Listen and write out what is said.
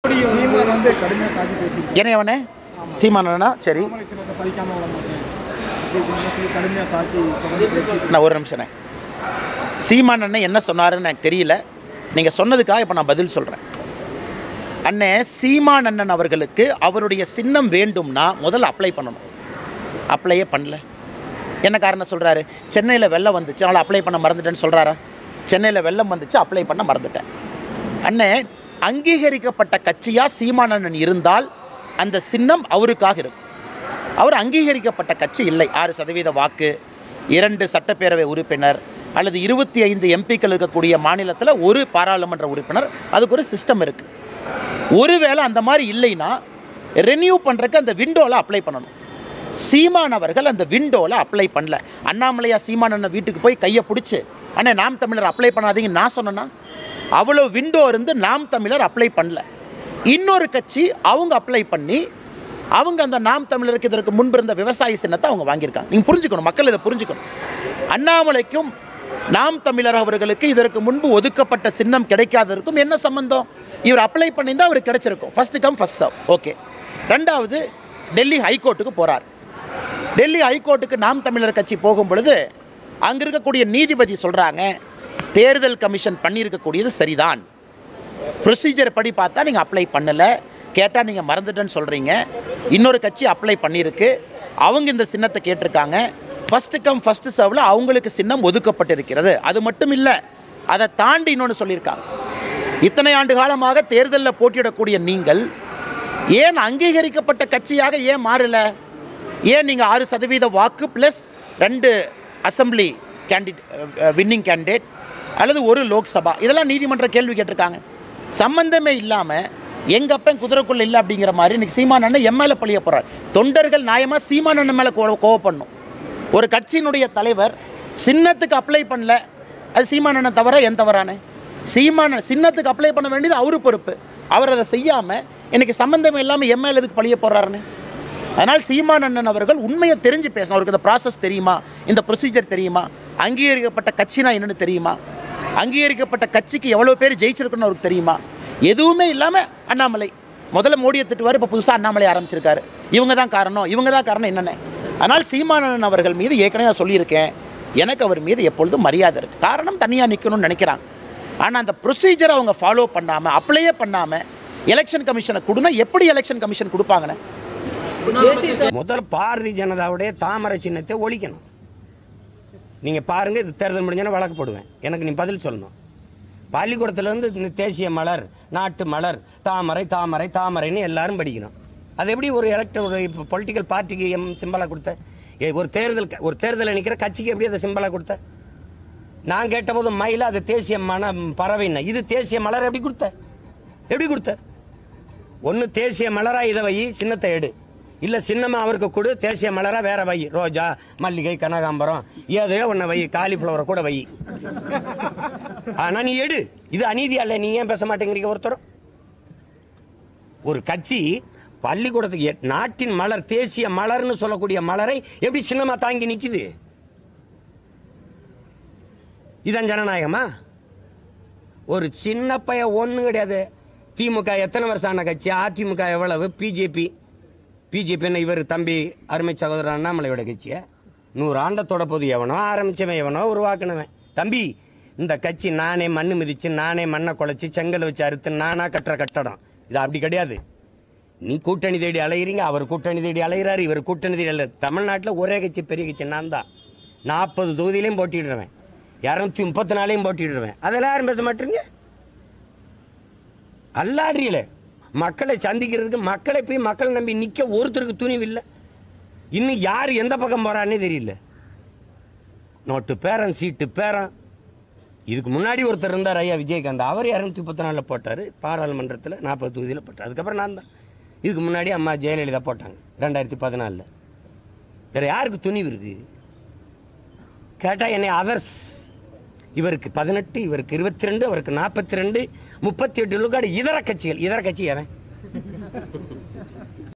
சீமான் வந்து கடுமையாக தாக்கி பேசியிருக்காரு என்ன அவனே சீமானனா சரி தாமரை சின்னத்தை பறிக்காம விட மாட்டேன் அப்படி இப்படின்னு சொல்லி கடுமையாக தாக்கி தொடர்ந்து பேசி நான் ஒரு நிமிஷம் சீமான் அண்ணன் என்ன சொன்னாருன்னு எனக்கு தெரியல நீங்கள் சொன்னதுக்காக இப்போ நான் பதில் சொல்கிறேன் அண்ணே சீமான் அண்ணன் அவர்களுக்கு அவருடைய சின்னம் வேண்டும்னா முதல்ல அப்ளை பண்ணணும் அப்ளையே பண்ணல என்ன காரணம் சொல்கிறாரு சென்னையில் வெள்ளம் வந்துச்சு அதனால் அப்ளை பண்ண மறந்துட்டேன்னு சொல்கிறாரா சென்னையில் வெள்ளம் வந்துச்சு அப்ளை பண்ண மறந்துட்டேன் அண்ணே அங்கீகரிக்கப்பட்ட கட்சியாக சீமான் அண்ணன் இருந்தால் அந்த சின்னம் அவருக்காக இருக்கும் அவர் அங்கீகரிக்கப்பட்ட கட்சி இல்லை ஆறு சதவீத வாக்கு இரண்டு சட்டப்பேரவை உறுப்பினர் அல்லது இருபத்தி ஐந்து எம்பிக்கள் இருக்கக்கூடிய மாநிலத்தில் ஒரு பாராளுமன்ற உறுப்பினர் அதுக்கு ஒரு சிஸ்டம் இருக்குது ஒருவேளை அந்த மாதிரி இல்லைன்னா ரெனியூ பண்ணுறக்கு அந்த விண்டோவில் அப்ளை பண்ணணும் சீமான் அவர்கள் அந்த விண்டோவில் அப்ளை பண்ணல அண்ணாமலையா சீமான் அண்ணன் வீட்டுக்கு போய் கையை பிடிச்சி அண்ணே நாம் தமிழர் அப்ளை பண்ணாதீங்கன்னு நான் சொன்னேன்னா அவ்வளோ விண்டோ இருந்து நாம் தமிழர் அப்ளை பண்ணல இன்னொரு கட்சி அவங்க அப்ளை பண்ணி அவங்க அந்த நாம் தமிழருக்கு இதற்கு முன்பு இருந்த விவசாய சின்னத்தை அவங்க வாங்கியிருக்காங்க நீங்கள் புரிஞ்சுக்கணும் மக்கள் இதை புரிஞ்சுக்கணும் அண்ணாமலைக்கும் நாம் தமிழர் அவர்களுக்கு இதற்கு முன்பு ஒதுக்கப்பட்ட சின்னம் கிடைக்காததற்கும் என்ன சம்பந்தம் இவர் அப்ளை பண்ணியிருந்தால் அவருக்கு கிடைச்சிருக்கும் first come first serve okay ரெண்டாவது டெல்லி ஹைகோர்ட்டுக்கு போகிறார் டெல்லி ஹைகோர்ட்டுக்கு நாம் தமிழர் கட்சி போகும் பொழுது அங்கே இருக்கக்கூடிய நீதிபதி சொல்கிறாங்க தேர்தல் கமிஷன் பண்ணியிருக்கக்கூடியது சரிதான் ப்ரொசீஜர் படி பார்த்தா நீங்கள் அப்ளை பண்ணலை கேட்டால் நீங்கள் மறந்துட்டேன்னு சொல்கிறீங்க இன்னொரு கட்சி அப்ளை பண்ணியிருக்கு அவங்க இந்த சின்னத்தை கேட்டிருக்காங்க ஃபஸ்ட்டு கம் ஃபஸ்ட்டு சர்வில் அவங்களுக்கு சின்னம் ஒதுக்கப்பட்டிருக்கிறது அது மட்டும் இல்லை அதை தாண்டி இன்னொன்று சொல்லியிருக்காங்க இத்தனை ஆண்டு காலமாக தேர்தலில் போட்டியிடக்கூடிய நீங்கள் ஏன் அங்கீகரிக்கப்பட்ட கட்சியாக ஏன் மாறல ஏன் நீங்கள் ஆறு சதவீத வாக்கு ப்ளஸ் ரெண்டு அசம்பிளி கேண்டிட் வின்னிங் கேண்டிடேட் அல்லது ஒரு லோக்சபா இதெல்லாம் நீதிமன்ற கேள்வி கேட்டிருக்காங்க சம்பந்தமே இல்லாமல் எங்கள் அப்பன் குதிரைக்குள்ள இல்லை அப்படிங்கிற மாதிரி இன்னைக்கு சீமான் அண்ணன் என் மேலே பழிய போகிறார் தொண்டர்கள் நியாயமாக சீமான் அண்ணன் மேலே கோ கோவப்படணும் ஒரு கட்சியினுடைய தலைவர் சின்னத்துக்கு அப்ளை பண்ணல அது சீமான் அண்ணன் தவிர என் தவறானே சீமான சின்னத்துக்கு அப்ளை பண்ண வேண்டியது அவரு பொறுப்பு அவர் அதை செய்யாமல் இன்னைக்கு சம்பந்தமே இல்லாமல் என் மேலே எதுக்கு பழிய போடுறாருன்னு அதனால் சீமான் அண்ணன் அவர்கள் உண்மையை தெரிஞ்சு பேசணும் அவருக்கு இந்த ப்ராசஸ் தெரியுமா இந்த ப்ரொசீஜர் தெரியுமா அங்கீகரிக்கப்பட்ட கட்சினா என்னன்னு தெரியுமா அங்கீகரிக்கப்பட்ட கட்சிக்கு எவ்வளோ பேர் ஜெயிச்சிருக்குன்னு அவருக்கு தெரியுமா எதுவுமே இல்லாமல் அண்ணாமலை முதல்ல மோடியை திட்டுவார் இப்போ புதுசாக அண்ணாமலை ஆரம்பிச்சிருக்காரு இவங்க தான் காரணம் இவங்க தான் காரணம் என்னென்ன அதனால் சீமானன் அவர்கள் மீது ஏற்கனவே நான் சொல்லியிருக்கேன் எனக்கு அவர் மீது எப்பொழுதும் மரியாதை இருக்குது காரணம் தனியாக நிற்கணும்னு நினைக்கிறாங்க ஆனால் அந்த ப்ரொசீஜரை அவங்க ஃபாலோ பண்ணாமல் அப்ளையே பண்ணாமல் எலெக்ஷன் கமிஷனை கொடுனா எப்படி எலெக்ஷன் கமிஷன் கொடுப்பாங்கண்ணே முதல் பாரதிய ஜனதாவுடைய தாமரை சின்னத்தை ஒழிக்கணும் நீங்க பாருங்க இது தேர்தல் முடிஞ்சோன்னா வழக்கு போடுவேன் எனக்கு நீ பதில் சொல்லணும் பள்ளிக்கூடத்துல இருந்து இந்த தேசிய மலர் நாட்டு மலர் தாமரை தாமரை தாமரைன்னு எல்லாரும் படிக்கணும் அது எப்படி ஒரு எலக்ட் ஒரு இப்போ பொலிட்டிக்கல் பார்ட்டிக்கு எம் சிம்பலாக கொடுத்த ஏ, ஒரு தேர்தல் க- ஒரு தேர்தலில் நிற்கிற கட்சிக்கு எப்படி அதை சிம்பலாக கொடுத்த நான் கேட்டபோது மயில அது தேசிய மன பறவைன்னு இது தேசிய மலர் எப்படி கொடுத்த எப்படி கொடுத்த ஒன்று தேசிய மலரா இதை வை சின்னத்தை எடு இல்லை சின்னமாக அவருக்கு கொடு தேசிய மலரா வேற வை ரோஜா மல்லிகை கனகாம்பரம் ஏதோ ஒன்று வை காலிஃப்ளவரை கூட வை ஆனா நீ எடு இது அநீதி அல்ல நீ ஏன் பேச மாட்டேங்கிறீங்க ஒருத்தரும் ஒரு கட்சி பள்ளிக்கூடத்துக்கு எ- நாட்டின் மலர் தேசிய மலர்னு சொல்லக்கூடிய மலரை எப்படி சின்னமா தாங்கி நிக்குது இதான் ஜனநாயகமா ஒரு சின்ன பையன் ஒண்ணு கிடையாது திமுக எத்தனை வருஷம் ஆன கட்சி அதிமுக எவ்வளவு பிஜேபி பிஜேபின்னு இவர் தம்பி அருமை சகோதரர் அண்ணாமலையோட கட்சியை நூறு ஆண்டத்தோட போது எவனோ ஆரம்பிச்சவன் எவனோ உருவாக்குனவன் தம்பி இந்த கட்சி நானே மண்ணு மிதிச்சு நானே மண்ணை குலைச்சி செங்கல் வச்சு அறுத்து நானா கட்டுற கட்டடம் இது அப்படி கிடையாது நீ கூட்டணி தேடி அலையிறீங்க அவர் கூட்டணி தேடி அலைகிறாரு இவர் கூட்டணி தேடி அலை தமிழ்நாட்டில் ஒரே கட்சி பெரிய கட்சி நான் தான் நாற்பது தொகுதியிலையும் போட்டிடுறேன் இரநூத்தி முப்பத்தி நாலையும் போட்டிடுறேன் அதெல்லாம் யாரும் பேச மாட்டீங்க அல்லாடுறீங்களே மக்களை சந்திக்கிறதுக்கு மக்களை போய் மக்களை நம்பி நிற்க ஒருத்தருக்கு துணிவு இல்லை இன்னும் யார் எந்த பக்கம் போறான்னே தெரியல நோட்டு பேரன் சீட்டு பேரன் இதுக்கு முன்னாடி ஒருத்தர் இருந்தார் ஐயா விஜயகாந்த் அவர் இரநூத்தி முப்பத்தி நாலில் போட்டார் பாராளுமன்றத்தில் நாற்பது தொகுதியில் போட்டார் அதுக்கப்புறம் நான் தான் இதுக்கு முன்னாடி அம்மா ஜெயலலிதா போட்டாங்க ரெண்டாயிரத்தி பதினாலில் வேற யாருக்கு துணிவு இருக்கு கேட்டால் என்னை அதர்ஸ் இவருக்கு பதினெட்டு இவருக்கு இருபத்தி ரெண்டு அவருக்கு நாற்பத்தி ரெண்டு முப்பத்தி எட்டு விழுக்காடு இதர கட்சிகள் இதர கட்சி எவன்